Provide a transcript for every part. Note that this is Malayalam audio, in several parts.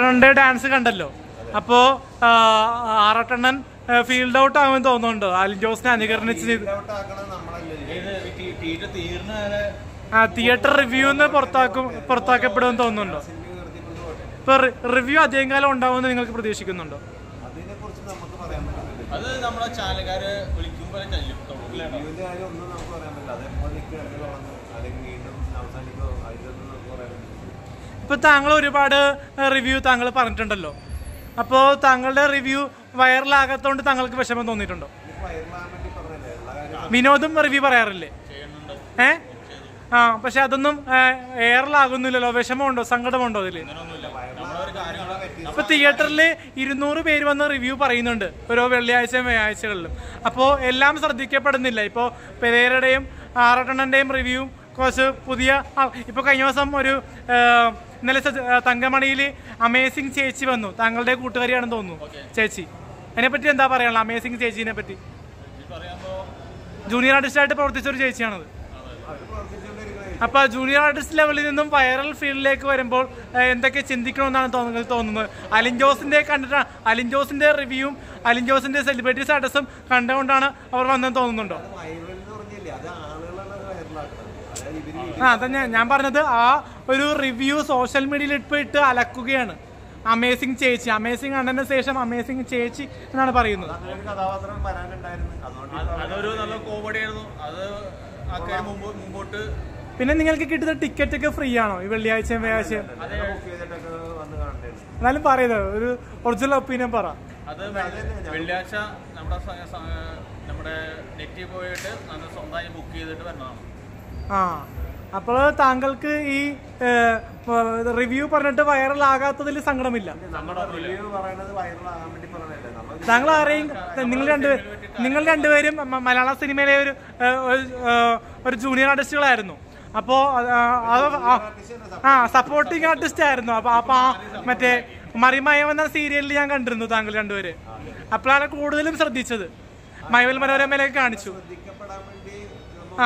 രണ്ട് ഡാൻസ് കണ്ടല്ലോ അപ്പോ ആ, ആറട്ടെണ്ണൻ ഫീൽഡ് ഔട്ട് ആകുമെന്ന് തോന്നുന്നുണ്ടോ അലിൻ ജോസിനെ അനുകരണിച്ച് ചെയ്ത് തീറ്റ തീർന്ന വരെ ആ തിയേറ്റർ റിവ്യൂന്ന് പുറത്താക്കും പുറത്താക്കപ്പെടുമെന്ന് തോന്നുന്നുണ്ടോ ഇപ്പൊ റിവ്യൂ അധികം കാലം ഉണ്ടാവുമെന്ന് നിങ്ങൾക്ക് പ്രതീക്ഷിക്കുന്നുണ്ടോ അതിനെ കുറിച്ച് നമുക്ക് പറയാൻ പറ്റില്ല അത് നമ്മളെ ചാനലുകാര് വിളിക്കുമ്പോൾ ചെല്ലും തുടങ്ങില്ലാണ് ഇതിന്റെ കാര്യം ഒന്നും നമുക്ക് പറയാൻ പറ്റില്ല അതെപ്പോൾ നിൽക്കുക ഇടയ്ക്ക് തുടങ്ങും അല്ലെങ്കിൽ വീണ്ടും അവസാനിക്കോ അതിലൊന്നും നമുക്ക് പറയാൻ പറ്റില്ല ഇപ്പൊ താങ്കൾ ഒരുപാട് റിവ്യൂ താങ്കൾ പറഞ്ഞിട്ടുണ്ടല്ലോ അപ്പോൾ താങ്കളുടെ റിവ്യൂ വൈറലാകാത്തതുകൊണ്ട് താങ്കൾക്ക് വിഷമം തോന്നിയിട്ടുണ്ടോ ഇത് വയറിലാകാൻ വേണ്ടി പറഞ്ഞല്ലേ എല്ലാ കാര്യം വിനോദും റിവ്യൂ പറയാറില്ലേ ചെയ്യുന്നുണ്ട് ഏ ആ പക്ഷെ അതൊന്നും എയറിലാകുന്നില്ലല്ലോ വിഷമമുണ്ടോ സങ്കടമുണ്ടോ അതില് നമ്മളൊരു കാര്യങ്ങളെ പറ്റി ഇപ്പൊ തിയേറ്ററിൽ ഇരുന്നൂറ് പേര് വന്ന് റിവ്യൂ പറയുന്നുണ്ട് ഓരോ വെള്ളിയാഴ്ചയും വ്യാഴ്ചകളിലും അപ്പോൾ എല്ലാം ശ്രദ്ധിക്കപ്പെടുന്നില്ല ഇപ്പോൾ പെരേരയുടെയും ആറട്ടണ്ണന്റെയും റിവ്യൂ കുറച്ച് പുതിയ ആ, ഇപ്പൊ കഴിഞ്ഞ ദിവസം ഒരു ആ, ഇന്നലെ സ- ആ, തങ്കമണിയിൽ അമേസിംഗ് ചേച്ചി വന്നു താങ്കളുടെ കൂട്ടുകാരിയാണെന്ന് തോന്നുന്നു ചേച്ചി അതിനെപ്പറ്റി എന്താ പറയാനുള്ളത് അമേസിംഗ് ചേച്ചീനെ പറ്റി പറയുമ്പോ ജൂനിയർ ആർട്ടിസ്റ്റായിട്ട് പ്രവർത്തിച്ച ഒരു ചേച്ചിയാണത് അപ്പൊ ജൂനിയർ ആർട്ടിസ്റ്റ് ലെവലിൽ നിന്നും വൈറൽ ഫീൽഡിലേക്ക് വരുമ്പോൾ ഏഹ്, എന്തൊക്കെ ചിന്തിക്കണമെന്നാണ് തോന്നുന്നത് തോന്നുന്നത് അലിൻ ജോസിന്റെ കണ്ടിട്ട് അലിൻ ജോസിന്റെ റിവ്യൂവും അലിൻ ജോസിന്റെ സെലിബ്രിറ്റി സ്റ്റാറ്റസും കണ്ടുകൊണ്ടാണ് അവർ വന്നെന്ന് തോന്നുന്നുണ്ടോ വൈറൽ എന്ന് പറഞ്ഞില്ലേ അത് ആളുകളാണ് അത് വൈറലാക്കുന്നത് അതായത് ഇവര് ആ അതാ ഞാൻ ഞാൻ പറഞ്ഞത് ആ ഒരു റിവ്യൂ സോഷ്യൽ മീഡിയയിൽ ഇട്ട് ഇട്ട് അലക്കുകയാണ് അമേസിംഗ് ചേച്ചി അമേസിംഗ് കണ്ടതിന് ശേഷം അമേസിംഗ് ചേച്ചി എന്നാണ് പറയുന്നത് അങ്ങനെ ഒരു കഥാപാത്രം വരാനുണ്ടായിരുന്നു അതുകൊണ്ട് അത് അതൊരു നല്ല കോമഡി ആയിരുന്നു അത് ആൾക്കാർ മുമ്പ് മുമ്പോട്ട് പിന്നെ നിങ്ങൾക്ക് കിട്ടുന്ന ടിക്കറ്റ് ഒക്കെ ഫ്രീ ആണോ ഈ വെള്ളിയാഴ്ചയും വ്യാഴാഴ്ചയും ബുക്ക് ചെയ്തിട്ടൊക്കെ വന്ന് കാണണ്ടായിരുന്നു എന്നാലും പറയുന്നത് ഒരു ഒറിജിനൽ ഒപ്പീനിയൻ പറ അത് വെള്ളി- വെള്ളിയാഴ്ച നമ്മുടെ സ- സ- നമ്മുടെ നെറ്റിൽ പോയിട്ട് നമ്മൾ സ്വന്തമായി ബുക്ക് ചെയ്തിട്ട് വരണതാണ് ആ അപ്പോൾ താങ്കൾക്ക് ഈ റിവ്യൂ പറഞ്ഞിട്ട് വൈറൽ ആകാത്തതിൽ സങ്കടമില്ല നമ്മുടെ റിവ്യൂ പറയണത് വൈറലാകാൻ വേണ്ടി പറഞ്ഞതല്ലേ നമ്മൾ താങ്കൾ ആരെയും നിങ്ങൾ രണ്ട് നിങ്ങൾ രണ്ടുപേരും മ- മലയാള സിനിമയിലെ ഒരു ഏഹ്, ഒരു, ഏഹ്, ഒരു ജൂനിയർ ആർട്ടിസ്റ്റുകളായിരുന്നു അപ്പോ ആ, അത് ആ- ആ സപ്പോർട്ടിങ് ആർട്ടിസ്റ്റ് ആയിരുന്നു അപ്പൊ അപ്പൊ ആ മറ്റേ മറിമയം എന്ന സീരിയലിൽ ഞാൻ കണ്ടിരുന്നു താങ്കൾ രണ്ടുപേര് അപ്പോഴാണ് കൂടുതലും ശ്രദ്ധിച്ചത് മയവൽ മനോരമയിലേക്ക് കാണിച്ചു ശ്രദ്ധിക്കപ്പെടാൻ വേണ്ടി ആ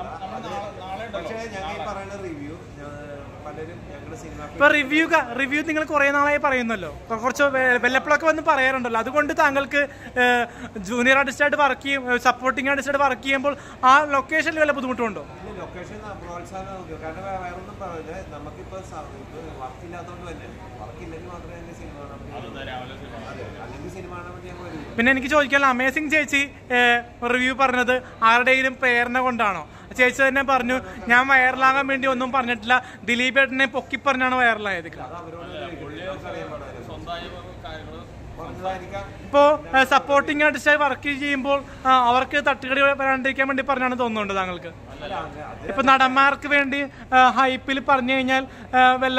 പക്ഷേ ഞങ്ങൾ ഈ പറയുന്ന റിവ്യൂ പലരും ഞങ്ങളുടെ സിനിമ ഇപ്പൊ റിവ്യൂ റിവ്യൂ നിങ്ങൾ കുറെ നാളായി പറയുന്നല്ലോ കൊ- കുറച്ച് വെ- വല്ലപ്പോഴൊക്കെ വന്ന് പറയാറുണ്ടല്ലോ അതുകൊണ്ട് താങ്കൾക്ക് ജൂനിയർ ആർട്ടിസ്റ്റായിട്ട് വർക്ക് ചെയ്യും സപ്പോർട്ടിംഗ് ആർട്ടിസ്റ്റായിട്ട് വർക്ക് ചെയ്യുമ്പോൾ ആ ലൊക്കേഷനിൽ വല്ല ബുദ്ധിമുട്ടുണ്ടോ ലൊക്കേഷൻ പ്രോത്സാഹനം നോക്കുക കാരണം വേ- വേറൊന്നും പറയില്ല നമുക്കിപ്പോ വർക്ക് ഇല്ലാത്തതുകൊണ്ട് തന്നെ വർക്ക് ഇല്ലെങ്കിൽ മാത്രമേ എന്റെ സിനിമ കാണാൻ പറ്റൂ രാവിലെ സിനിമ അതെ അല്ലെങ്കിൽ സിനിമ കാണാൻ വേണ്ടി ഞങ്ങൾ വരും പിന്നെ എനിക്ക് ചോദിക്കാനുള്ള അമേസിംഗ് ചേച്ചി റിവ്യൂ പറഞ്ഞത് ആരുടെയും പ്രേരണ കൊണ്ടാണോ ചേച്ചി തന്നെ പറഞ്ഞു ഞാൻ വൈറലാകാൻ വേണ്ടി ഒന്നും പറഞ്ഞിട്ടില്ല ദിലീപ് ഏട്ടനെ പൊക്കി പറഞ്ഞാണ് വൈറലായത് അത് അവരോട് അറിയാൻ പാടില്ല സ്വന്തമായി കാര്യങ്ങൾ പറഞ്ഞതായിരിക്കാം ഇപ്പോ സപ്പോർട്ടിംഗ് ആർട്ടിസ്റ്റായി വർക്ക് ചെയ്യുമ്പോൾ ആ, അവർക്ക് തട്ടുകടി വരാണ്ടിരിക്കാൻ വേണ്ടി പറഞ്ഞാണ് തോന്നുന്നുണ്ട് താങ്കൾക്ക് അല്ല അങ്ങ- അത് ഇപ്പൊ നടന്മാർക്ക് വേണ്ടി ഹൈപ്പിൽ പറഞ്ഞു കഴിഞ്ഞാൽ ആ, വല്ല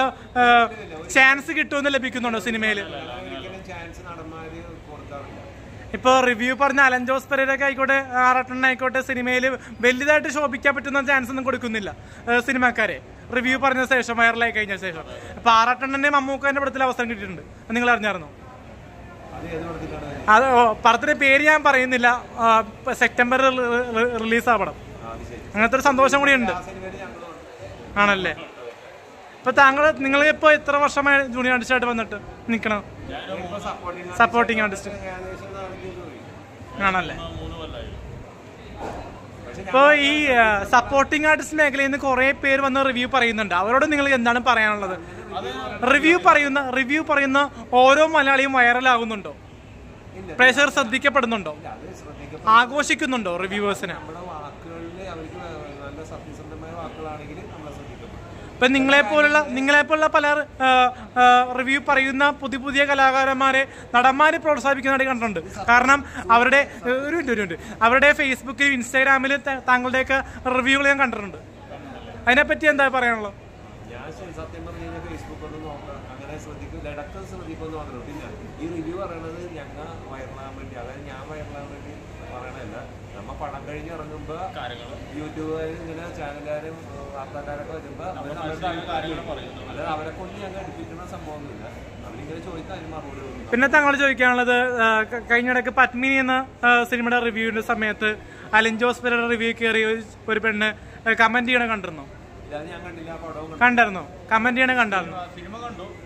ചാൻസ് കിട്ടുമെന്ന് ലഭിക്കുന്നുണ്ടോ സിനിമയിൽ ഒരിക്കലും ചാൻസ് നടന്മാര് കൊടുക്കാറില്ല ഇപ്പൊ റിവ്യൂ പറഞ്ഞ അലൻ ജോസ് പെരേരൊക്കെ ആയിക്കോട്ടെ ആറട്ടെണ്ണ ആയിക്കോട്ടെ സിനിമയിൽ വലുതായിട്ട് ശോഭിക്കാൻ പറ്റുന്ന ചാൻസ് ഒന്നും കൊടുക്കുന്നില്ല ഏഹ് സിനിമാക്കാരെ റിവ്യൂ പറഞ്ഞ ശേഷം വൈറലായി കഴിഞ്ഞ ശേഷം ഇപ്പൊ ആറട്ടെണ്ണന്റെ മമ്മൂക്കന്റെ പടത്തിൽ അവസരം കിട്ടിയിട്ടുണ്ട് അത് നിങ്ങൾ അറിഞ്ഞായിരുന്നോ അത് ഏത് പടത്തിലാണ് അത് ഓ, പടത്തിന്റെ പേര് ഞാൻ പറയുന്നില്ല ആ, ഇപ്പൊ സെപ്റ്റംബറിൽ റിലീസ് ആ പടം ആ, അത് ശരി അങ്ങനത്തെ ഒരു സന്തോഷം കൂടിയുണ്ട് ആ സിനിമയിൽ ഞങ്ങളുണ്ട് ആണല്ലേ ഇപ്പൊ താങ്കൾ നിങ്ങൾ ഇപ്പൊ എത്ര വർഷമായി ജൂനിയർ ആർട്ടിസ്റ്റായിട്ട് വന്നിട്ട് നിൽക്കണം ഇപ്പൊ സപ്പോർട്ടിങ് സപ്പോർട്ടിംഗ് ആർട്ടിസ്റ്റ് ഏകദേശം നാലഞ്ച് പോയി ആണല്ലേ മൂന്ന് കൊല്ലായി പക്ഷെ ഇപ്പൊ ഈ സപ്പോർട്ടിംഗ് ആർട്ടിസ്റ്റ് മേഖലയിൽ നിന്ന് കുറെ പേര് വന്ന് റിവ്യൂ പറയുന്നുണ്ട് അവരോട് നിങ്ങൾക്ക് എന്താണ് പറയാനുള്ളത് റിവ്യൂ പറയുന്ന റിവ്യൂ പറയുന്ന ഓരോ മലയാളിയും വൈറലാകുന്നുണ്ടോ പ്രേക്ഷകർ ശ്രദ്ധിക്കപ്പെടുന്നുണ്ടോ അത് ശ്രദ്ധിക്കും ആഘോഷിക്കുന്നുണ്ടോ റിവ്യൂവേഴ്സിനെ നമ്മുടെ വാക്കുകളിൽ അവർക്ക് നല്ല സത്യസന്ധമായ വാക്കുകളാണെങ്കിൽ നമ്മളെ ശ്രദ്ധിക്കും ഇപ്പൊ നിങ്ങളെ പോലുള്ള നിങ്ങളെ പോലുള്ള പല റിവ്യൂ പറയുന്ന പുതിയ പുതിയ കലാകാരന്മാരെ നടന്മാരെ പ്രോത്സാഹിപ്പിക്കുന്നതായിട്ട് കണ്ടിട്ടുണ്ട് കാരണം അവരുടെ ഏഹ്, ഒരു മിനിറ്റ് ഒരു മിനിറ്റ് അവരുടെ ഫേസ്ബുക്കിൽ ഇൻസ്റ്റാഗ്രാമിൽ താങ്കളുടെയൊക്കെ റിവ്യൂകൾ ഞാൻ കണ്ടിട്ടുണ്ട് അതിനെപ്പറ്റി എന്താ പറയാനുള്ളത് ഞാൻ ശ- സത്യം പറഞ്ഞു കഴിഞ്ഞാൽ ഫേസ്ബുക്ക് ഒന്നും നോക്കാം അങ്ങനെ ശ്രദ്ധിക്കില്ല ഇടയ്ക്ക് ശ്രദ്ധിക്കുമെന്ന് മാത്രമേ ഉള്ളൂ. പിന്നെ ഈ റിവ്യൂ പറയണത് ഞങ്ങൾ വൈറലാകാൻ വേണ്ടി അതായത് ഞാൻ വൈറലാകാൻ വേണ്ടി പറയണതല്ല നമ്മ പടം കഴിഞ്ഞ് ഇറങ്ങുമ്പോൾ യൂട്യൂബുകാരും ഇങ്ങനെ ചാനലുകാരും വാർത്താക്കാരൊക്കെ വരുമ്പോൾ അവർ അവരുടെ കാര്യങ്ങൾ പറയുന്നു അതായത് അവരെ കൊണ്ട് ഞങ്ങൾ എടുപ്പിക്കുന്ന സംഭവമൊന്നുമില്ല അവരിങ്ങനെ ചോദിക്കാൻ അതിന് മറുപടി കൊടുക്കും പിന്നെ താങ്കൾ ചോദിക്കാനുള്ളത് ആ, ക- കഴിഞ്ഞിടക്ക് പത്മിനി എന്ന ആ, സിനിമയുടെ റിവ്യൂവിന്റെ സമയത്ത് അലിൻ ജോസ് പെരയുടെ റിവ്യൂ കയറി ഒരു- ഒരു പെണ്ണ് കമന്റ് ചെയ്യണ കണ്ടിരുന്നോ ഇല്ലാതെ ഞാൻ കണ്ടില്ല ആ പടവും കണ്ടില്ല. കണ്ടായിരുന്നോ കമന്റ് ചെയ്യണ കണ്ടായിരുന്നു സിനിമ കണ്ടു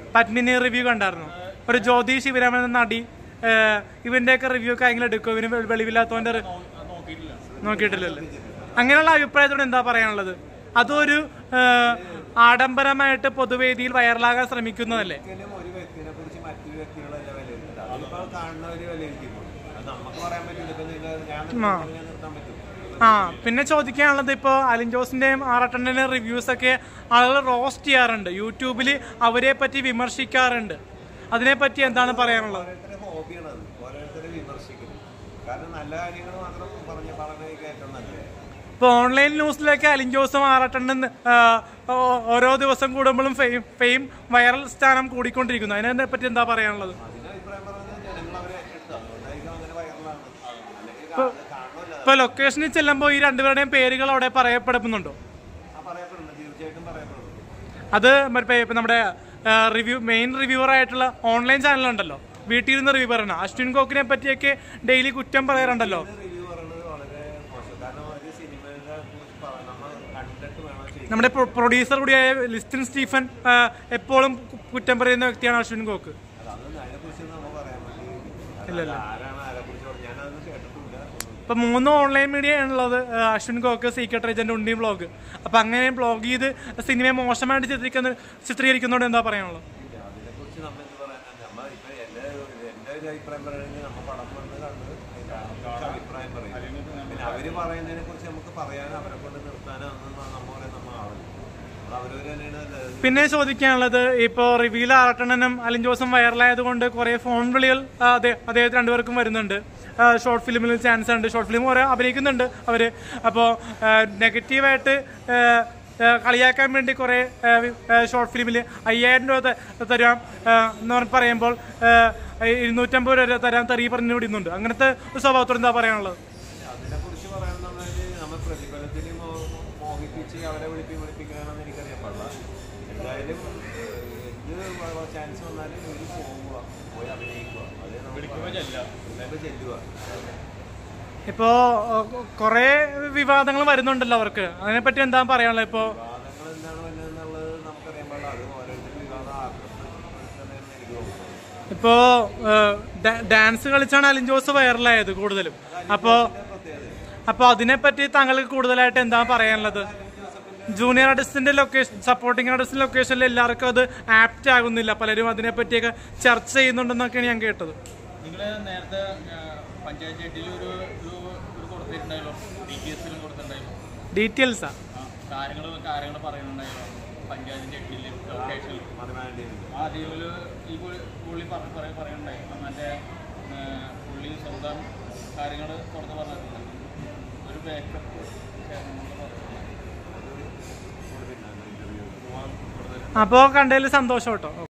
പത്മിനി റിവ്യൂ കണ്ടായിരുന്നു ഒരു ജ്യോതി ശിവരാമൻ എന്ന നടി ഏഹ്, ഇവന്റെയൊക്കെ റിവ്യൂ ഒക്കെ എങ്ങനെ എടുക്കും ഇവന് വെ- വെളിവില്ലാത്തവന്റെ റി- അത് നോക്കിയിട്ടില്ല നോക്കിയിട്ടില്ലല്ലോ അങ്ങനെയുള്ള അഭിപ്രായത്തോട് എന്താ പറയാനുള്ളത് അതൊരു ഏഹ്, ആഡംബരമായിട്ട് പൊതുവേദിയിൽ വൈറലാകാൻ ശ്രമിക്കുന്നതല്ലേ ഒരിക്കലും ഒരു വ്യക്തിനെ കുറിച്ച് മറ്റൊരു വ്യക്തികളല്ല വിലയിരുത്തില്ല അതിപ്പോ കാണുന്നവര് വിലയിരുത്തിക്കോളും അത് നമുക്ക് പറയാൻ പറ്റില്ല ഇപ്പൊ നിങ്ങൾ ഞാൻ നിർത്തുമ്പോൾ ഞാൻ നിർത്താൻ പറ്റും ആ പിന്നെ ചോദിക്കാനുള്ളത് ഇപ്പോൾ അലിൻ ജോസിന്റെയും ആറട്ടണ്ണന്റെയും റിവ്യൂസ് ഒക്കെ ആളുകൾ റോസ്റ്റ് ചെയ്യാറുണ്ട് യൂട്യൂബിൽ അവരെ പറ്റി വിമർശിക്കാറുണ്ട് അതിനെപ്പറ്റി എന്താണ് പറയാനുള്ളത് ഓരോരുത്തരുടെ ഹോബിയാണ് അത് ഓരോരുത്തരെ വിമർശിക്കുന്നത് കാരണം നല്ല കാര്യങ്ങൾ മാത്രം പറഞ്ഞ് പറഞ്ഞ ഏറ്റവും നല്ലത് ഇപ്പോൾ ഓൺലൈൻ ന്യൂസിലൊക്കെ അലിൻ ജോസും ആറട്ടണ്ണൻ ആ, ഓ- ഓരോ ദിവസം കൂടുമ്പോഴും ഫെയിം ഫെയിം വൈറൽ സ്ഥാനം കൂടിക്കൊണ്ടിരിക്കുന്നു അതിനെ പറ്റി എന്താ പറയാനുള്ളത് അതിന് അഭിപ്രായം പറഞ്ഞത് ജനങ്ങൾ അവരെ ഏറ്റെടുത്തു അതുകൊണ്ടായിരിക്കും അങ്ങനെ വൈറലാണ് അല്ലെങ്കിൽ കാ- കാണുമല്ലോ ഇപ്പോൾ ലൊക്കേഷനിൽ ചെല്ലുമ്പോൾ ഈ രണ്ടുപേരുടെയും പേരുകൾ അവിടെ പറയപ്പെടുന്നുണ്ടോ ആ പറയപ്പെടുന്നു തീർച്ചയായിട്ടും പറയപ്പെടുന്നു അത് മറ്റേ ഇപ്പം നമ്മുടെ റിവ്യൂ മെയിൻ റിവ്യൂവർ ആയിട്ടുള്ള ഓൺലൈൻ ചാനലുണ്ടല്ലോ വീട്ടിൽ നിന്ന് റിവ്യൂ പറയണം അശ്വിൻ കോക്കിനെ പറ്റിയൊക്കെ ഡെയിലി കുറ്റം പറയാറുണ്ടല്ലോ റിവ്യൂ പറയുന്നത് വളരെ മോശം കാരണം ഒരു സിനിമയെ കുറിച്ച് പറ- നമ്മൾ കണ്ടിട്ട് വേണം ചെയ്യാൻ നമ്മുടെ പ്രൊഡ്യൂസർ കൂടിയായ ലിസ്റ്റിൻ സ്റ്റീഫൻ ആ, എപ്പോഴും കു- കുറ്റം പറയുന്ന വ്യക്തിയാണ് അശ്വിൻ കോക്ക് അത് അതൊന്നും അതിനെക്കുറിച്ച് നമുക്ക് പറയാൻ പറ്റില്ല അത് ആരാണ് ആരെക്കുറിച്ച് പറഞ്ഞത് ഞാനതൊന്നും കേട്ടിട്ടില്ല ഒന്നും. ഇപ്പൊ മൂന്ന് ഓൺലൈൻ മീഡിയ ആണുള്ളത് ആ, അശ്വിൻ കോക്ക് സീക്രട്ട് ഏജന്റ് ഉണ്ണി ബ്ലോഗ് അപ്പൊ അങ്ങനെ ബ്ലോഗ് ചെയ്ത് സിനിമയെ മോശമായിട്ട് ചിത്രീകരിക്കുന്ന ചിത്രീകരിക്കുന്നതുകൊണ്ട് എന്താ പറയാനുള്ളത് ഇല്ല, അതിനെക്കുറിച്ച് നമ്മൾ എന്ത് പറയാനാ നമ്മ ഇപ്പൊ എന്റെ എന്റെ ഒരു അഭിപ്രായം പറയുകയാണെങ്കിൽ നമ്മ പടം വന്ന് കണ്ട് അതിന്റെ അഭിപ്രായം പറയും പിന്നെ അവര് പറയുന്നതിനെ കുറിച്ച് നമുക്ക് പറയാനും അവരെ കൊണ്ട് നിർത്താനോ ഒന്നും നമ്മ പറയാൻ നമ്മ ആവില്ല അത് അവരവര് തന്നെയാണ് അത് പിന്നെ ചോദിക്കാനുള്ളത് ഇപ്പോൾ റിവ്യൂൽ ആറട്ടണനും അലിൻ ജോസും വൈറലായത് കൊണ്ട് കുറേ ഫോൺ വിളികൾ ആ, അതെ അദ്ദേഹത്തിന് രണ്ടുപേർക്കും വരുന്നുണ്ട് ഷോർട്ട് ഫിലിമിൽ ചാൻസ് ഉണ്ട് ഷോർട്ട് ഫിലിം കുറേ അഭിനയിക്കുന്നുണ്ട് അവർ അപ്പോൾ നെഗറ്റീവായിട്ട് കളിയാക്കാൻ വേണ്ടി കുറേ ഷോർട്ട് ഫിലിമിൽ അയ്യായിരം രൂപ ത- തരാം ആ, എന്ന് പറഞ്ഞ് പറയുമ്പോൾ ആ, ഇരുന്നൂറ്റമ്പത് രൂപ തരാൻ തെറി പറഞ്ഞു വിടുന്നുണ്ട് അങ്ങനത്തെ ഒരു സ്വഭാവത്തോട് എന്താ പറയാനുള്ളത് അതിനെക്കുറിച്ച് പറയാണെന്നുണ്ടെങ്കിൽ നമ്മൾ പ്രതിഫലത്തിൽ മോ- മോഹിപ്പിച്ച് അവരെ വിളിപ്പി വിളിപ്പിക്കണമെന്ന് എനിക്കറിയാൻ പാടില്ല എന്തായാലും ഏഹ്, എന്ത് ചാൻസ് വന്നാലും ഒരു പോവുക പോയി അഭിനയിക്കുക അതേ നമുക്ക് വിളിക്കുമ്പോൾ ചെല്ലാം വിളിക്കുമ്പോൾ ചെല്ലുക ഇപ്പോൾ കുറേ വിവാദങ്ങൾ വരുന്നുണ്ടല്ലോ അവർക്ക് അതിനെപ്പറ്റി എന്താ പറയാനുള്ളത് ഇപ്പോൾ വിവാദങ്ങൾ എന്താണ് വരുന്നതെന്നുള്ളത് നമുക്കറിയാൻ പാടില്ല അത് ഓരോരുത്തർ വിവാദം ആക്രമിക്കുന്നതെന്ന് എനിക്ക് തോന്നുന്നു ഇപ്പോ ഡാൻസ് കളിച്ചാണ് അലിൻ ജോസ് വൈറലായത് കൂടുതലും അപ്പോ അപ്പൊ അതിനെപ്പറ്റി താങ്കൾക്ക് കൂടുതലായിട്ട് എന്താ പറയാനുള്ളത് ജൂനിയർ ആർട്ടിസ്റ്റിന്റെ ലൊക്കേഷൻ സപ്പോർട്ടിംഗ് ആർട്ടിസ്റ്റിന്റെ ലൊക്കേഷനിൽ എല്ലാവർക്കും അത് ആപ്റ്റ് ആകുന്നില്ല പലരും അതിനെപ്പറ്റിയൊക്കെ ചർച്ച ചെയ്യുന്നുണ്ടെന്നൊക്കെയാണ് ഞാൻ കേട്ടത് നിങ്ങൾ നേരത്തെ ആ, പഞ്ചായത്ത് ജെട്ടിൽ ഒരു ഒരു ഒരു കൊടുത്തിട്ടുണ്ടായല്ലോ ഡി ടി എസിലും കൊടുത്തിട്ടുണ്ടായല്ലോ ഡീറ്റെയിൽസാ ആ കാര്യങ്ങൾ കാര്യങ്ങൾ പറയുന്നുണ്ടായല്ലോ പഞ്ചായത്ത് ജെട്ടിൽ ലൊക്കേഷനിൽ മതമാൻ്റെ ആ ടീമിൽ ഈ പുള്ളി പുള്ളി പറഞ്ഞ് പറയ പറയുന്നുണ്ടായി മറ്റേ ആ, പുള്ളി സ്വന്തം കാര്യങ്ങൾ തുറന്ന് പറഞ്ഞിട്ടുണ്ട് ഒരു ബാക്കപ്പ് അപ്പോൾ കണ്ടതിൽ സന്തോഷം കേട്ടോ